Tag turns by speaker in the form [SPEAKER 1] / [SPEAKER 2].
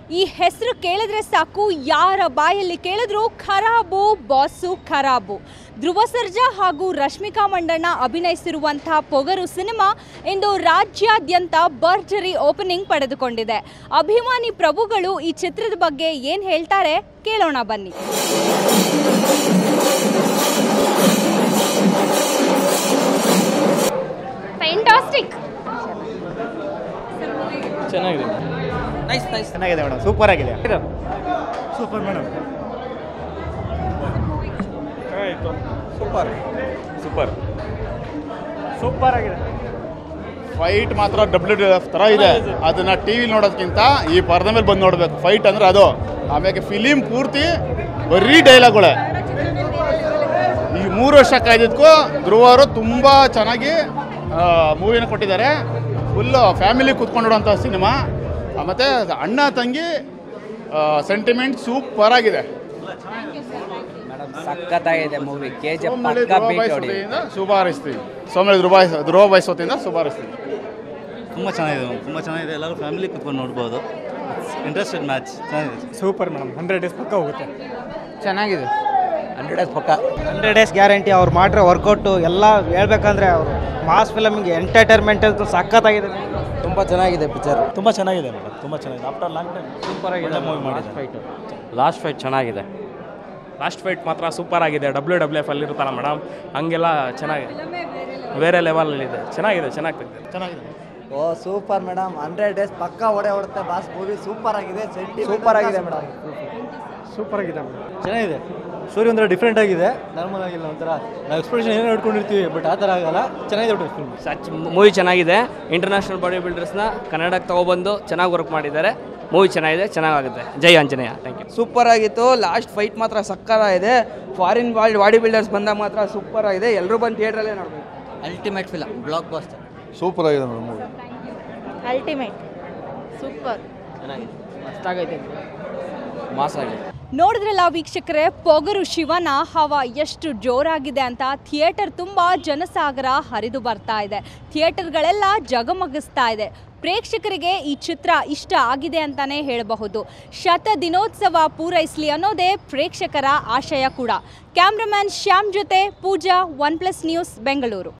[SPEAKER 1] ಈ ಹೆಸರು ಕೇಳಿದ್ರೆ ಸಾಕು ಯಾರ ಬಾಯಲ್ಲಿ ಕೇಳಿದ್ರು ಖರಾಬು ಬಾಸು ಖರಾಬು ಧ್ರುವ ಸರ್ಜಾ ಹಾಗೂ ರಶ್ಮಿಕಾ ಮಂಡಣ್ಣ ಅಭಿನಯಿಸಿರುವಂತಹ ಪೊಗರು ಸಿನಿಮಾ ಇಂದು ರಾಜ್ಯಾದ್ಯಂತ ಭರ್ಜರಿ ಓಪನಿಂಗ್ ಪಡೆದುಕೊಂಡಿದೆ ಅಭಿಮಾನಿ ಪ್ರಭುಗಳು ಈ ಚಿತ್ರದ ಬಗ್ಗೆ ಏನು ಹೇಳ್ತಾರೆ ಕೇಳೋಣ ಬನ್ನಿ ಫ್ಯಾಂಟಾಸ್ಟಿಕ್
[SPEAKER 2] ಚೆನ್ನಾಗಿದೆ
[SPEAKER 3] ನೈಸ್ ನೈಸ್
[SPEAKER 2] ಚೆನ್ನಾಗಿದೆ ಮೇಡಮ್ ಸೂಪರ್ ಆಗಿದೆ super madam
[SPEAKER 3] super
[SPEAKER 2] super super ಆಗಿದೆ
[SPEAKER 4] ಫೈಟ್ ಮಾತ್ರ ಡಬ್ಲ್ಯೂ ಡಿ ಎಫ್ ಥರ ಇದೆ ಅದನ್ನ ಟಿ ವಿ ನೋಡೋದಕ್ಕಿಂತ ಈ ಪರ್ದೆ ಮೇಲೆ ಬಂದು ನೋಡ್ಬೇಕು ಫೈಟ್ ಅಂದ್ರೆ ಅದು ಆಮೇಲೆ ಫಿಲಿಮ್ ಪೂರ್ತಿ ಬರೀ ಡೈಲಾಗ್ಗಳೇ ಈ ಮೂರು ವರ್ಷ ಕಾಯ್ದಿದ್ಕೂ ಧ್ರುವ ಅವರು ತುಂಬ ಚೆನ್ನಾಗಿ ಮೂವಿನ ಕೊಟ್ಟಿದ್ದಾರೆ ಫುಲ್ಲು ಫ್ಯಾಮಿಲಿ ಕೂತ್ಕೊಂಡು ನೋಡೋಂಥ ಸಿನಿಮಾ ಮತ್ತು ಅಣ್ಣ ತಂಗಿ ಸೆಂಟಿಮೆಂಟ್ ಸೂಪರ್ ಆಗಿದೆ
[SPEAKER 3] ಮೇಡಮ್ ಸಖತ್ತಾಗಿದೆ ಮೂವಿ ಕೆ ಜಿ
[SPEAKER 4] ಸೋಮನಳ್ಳಿ
[SPEAKER 3] ಪಕ್ಕ
[SPEAKER 4] ಧ್ರುವ
[SPEAKER 3] ಬೀಟ್
[SPEAKER 4] ಬಾಯ್ಸ್
[SPEAKER 3] ಹೊಡಿ
[SPEAKER 4] ವತಿಯಿಂದ ಶುಭ ಹಾರೈಸ್ತೀವಿ ಸೋಮನಳ್ಳಿ ಧ್ರುವ ಧ್ರುವ ಬಾಯ್ಸ್ ವತಿಯಿಂದ ಶುಭ ಹಾರೈಸ್ತೀವಿ
[SPEAKER 5] ತುಂಬ ಚೆನ್ನಾಗಿದೆ ಮ್ಯಾಮ್ ತುಂಬ ಚೆನ್ನಾಗಿದೆ ಎಲ್ಲರೂ ಫ್ಯಾಮಿಲಿ ಕುತ್ಕೊಂಡು ನೋಡ್ಬೋದು ಇಂಟ್ರೆಸ್ಟೆಡ್ ಮ್ಯಾಚ್ ಚೆನ್ನಾಗಿದೆ
[SPEAKER 2] ಸೂಪರ್ ಮೇಡಮ್ ಹಂಡ್ರೆಡ್ ಡೇಸ್ ಪಕ್ಕ ಹೋಗುತ್ತೆ
[SPEAKER 3] ಚೆನ್ನಾಗಿದೆ ಹಂಡ್ರೆಡ್ ಡೇಸ್ ಪಕ್ಕ
[SPEAKER 6] ಹಂಡ್ರೆಡ್ ಡೇಸ್ ಗ್ಯಾರಂಟಿ ಅವ್ರು ಮಾಡಿರೋ ವರ್ಕೌಟು ಎಲ್ಲ ಹೇಳ್ಬೇಕಂದ್ರೆ ಅವರು ಮಾಸ್ ಫಿಲಮಿಗೆ ಎಂಟರ್ಟೈನ್ಮೆಂಟ್ ಅಂತೂ ಸಖತ್ತಾಗಿದೆ
[SPEAKER 3] ತುಂಬ ಚೆನ್ನಾಗಿದೆ ಪಿಕ್ಚರ್
[SPEAKER 5] ತುಂಬ ಚೆನ್ನಾಗಿದೆ ಮೇಡಮ್ ತುಂಬ ಚೆನ್ನಾಗಿದೆ ಆಫ್ಟರ್ ಲಾಂಗ್ ಟೈಮ್ ಸೂಪರ್ ಆಗಿದೆ ಮೂವಿ ಮಾಡಿದ್ದಾರೆ
[SPEAKER 7] ಲಾಸ್ಟ್ ಫೈಟ್ ಚೆನ್ನಾಗಿದೆ ಲಾಸ್ಟ್ ಫೈಟ್ ಮಾತ್ರ ಸೂಪರ್ ಆಗಿದೆ ಡಬ್ಲ್ಯೂ ಡಬ್ಲ್ಯೂ ಎಫ್ ಅಲ್ಲಿರುತ್ತಲ್ಲ ಮೇಡಮ್ ಹಂಗೆಲ್ಲ ಚೆನ್ನಾಗಿದೆ ಬೇರೆ ಲೆವೆಲಲ್ಲಿದೆ ಚೆನ್ನಾಗಿದೆ ಚೆನ್ನಾಗಿ ತೆಗ್ದಿದೆ
[SPEAKER 4] ಚೆನ್ನಾಗಿದೆ
[SPEAKER 6] ಓ ಸೂಪರ್ ಮೇಡಮ್ ಹಂಡ್ರೆಡ್ ಡೇಸ್ ಪಕ್ಕ ಹೊಡೆ ಹೊಡುತ್ತೆ ಬಾಸ್ ಮೂವಿ ಸೂಪರ್ ಆಗಿದೆ
[SPEAKER 3] ಸೂಪರ್ ಆಗಿದೆ ಮೇಡಮ್
[SPEAKER 2] ಸೂಪರ್ ಆಗಿದೆ ಮೇಡಮ್
[SPEAKER 5] ಚೆನ್ನಾಗಿದೆ ಸ್ಟೋರಿ ಒಂಥರ ಡಿಫ್ರೆಂಟ್ ಆಗಿದೆ ನಾರ್ಮಲ್ ಆಗಿಲ್ಲ ಒಂಥರ ನಾವು ಎಕ್ಸ್ಪ್ರೆಷನ್ ಏನೋ ಇಟ್ಕೊಂಡಿರ್ತೀವಿ ಬಟ್ ಆ ಥರ ಆಗಲ್ಲ ಚೆನ್ನಾಗಿದೆ ಒಟ್ಟು ಫಿಲ್ಮ್
[SPEAKER 7] ಸಚ್ ಮೂವಿ ಚೆನ್ನಾಗಿದೆ ಇಂಟರ್ನ್ಯಾಷನಲ್ ಬಾಡಿ ಬಿಲ್ಡರ್ಸ್ನ ಕನ್ನಡಕ್ಕೆ ತಗೊಬಂದು ಚೆನ್ನಾಗಿ ವರ್ಕ್ ಮಾಡಿದ್ದಾರೆ ಮೂವಿ ಚೆನ್ನಾಗಿದೆ ಚೆನ್ನಾಗಾಗುತ್ತೆ ಜೈ ಆಂಜನೇಯ ಥ್ಯಾಂಕ್ ಯು
[SPEAKER 3] ಸೂಪರ್ ಆಗಿತ್ತು ಲಾಸ್ಟ್ ಫೈಟ್ ಮಾತ್ರ ಸಕ್ಕರ ಇದೆ ಫಾರಿನ್ ಬಾಡಿ ಬಿಲ್ಡರ್ಸ್ ಬಂದಾಗ ಮಾತ್ರ ಸೂಪರ್ ಆಗಿದೆ ಎಲ್ಲರೂ ಬಂದು ಥಿಯೇಟ್ರಲ್ಲೇ ನೋಡ್ಬೇಕು ultimate film block buster
[SPEAKER 4] super ಆಗಿದೆ ಮೇಡಮ್ ಮೂವಿ
[SPEAKER 1] ಅಲ್ಟಿಮೇಟ್ ಸೂಪರ್
[SPEAKER 3] ಚೆನ್ನಾಗಿದೆ ಮಸ್ತಾಗೈತೆ ಮಾಸ್ ಆಗಿದೆ
[SPEAKER 1] ನೋಡಿದ್ರಲ್ಲ ವೀಕ್ಷಕರೇ ಪೊಗರು ಶಿವನ ಹವ ಎಷ್ಟು ಜೋರಾಗಿದೆ ಅಂತ ಥಿಯೇಟರ್ ತುಂಬ ಜನಸಾಗರ ಹರಿದು ಬರ್ತಾ ಇದೆ ಥಿಯೇಟರ್ಗಳೆಲ್ಲ ಜಗಮಗಿಸ್ತಾ ಇದೆ ಪ್ರೇಕ್ಷಕರಿಗೆ ಈ ಚಿತ್ರ ಇಷ್ಟ ಆಗಿದೆ ಅಂತಾನೆ ಹೇಳಬಹುದು ಶತ ದಿನೋತ್ಸವ ಪೂರೈಸಲಿ ಅನ್ನೋದೇ ಪ್ರೇಕ್ಷಕರ ಆಶಯ ಕೂಡ ಕ್ಯಾಮ್ರಾಮನ್ ಶ್ಯಾಮ್ ಜೊತೆ Pooja one plus news Bengaluru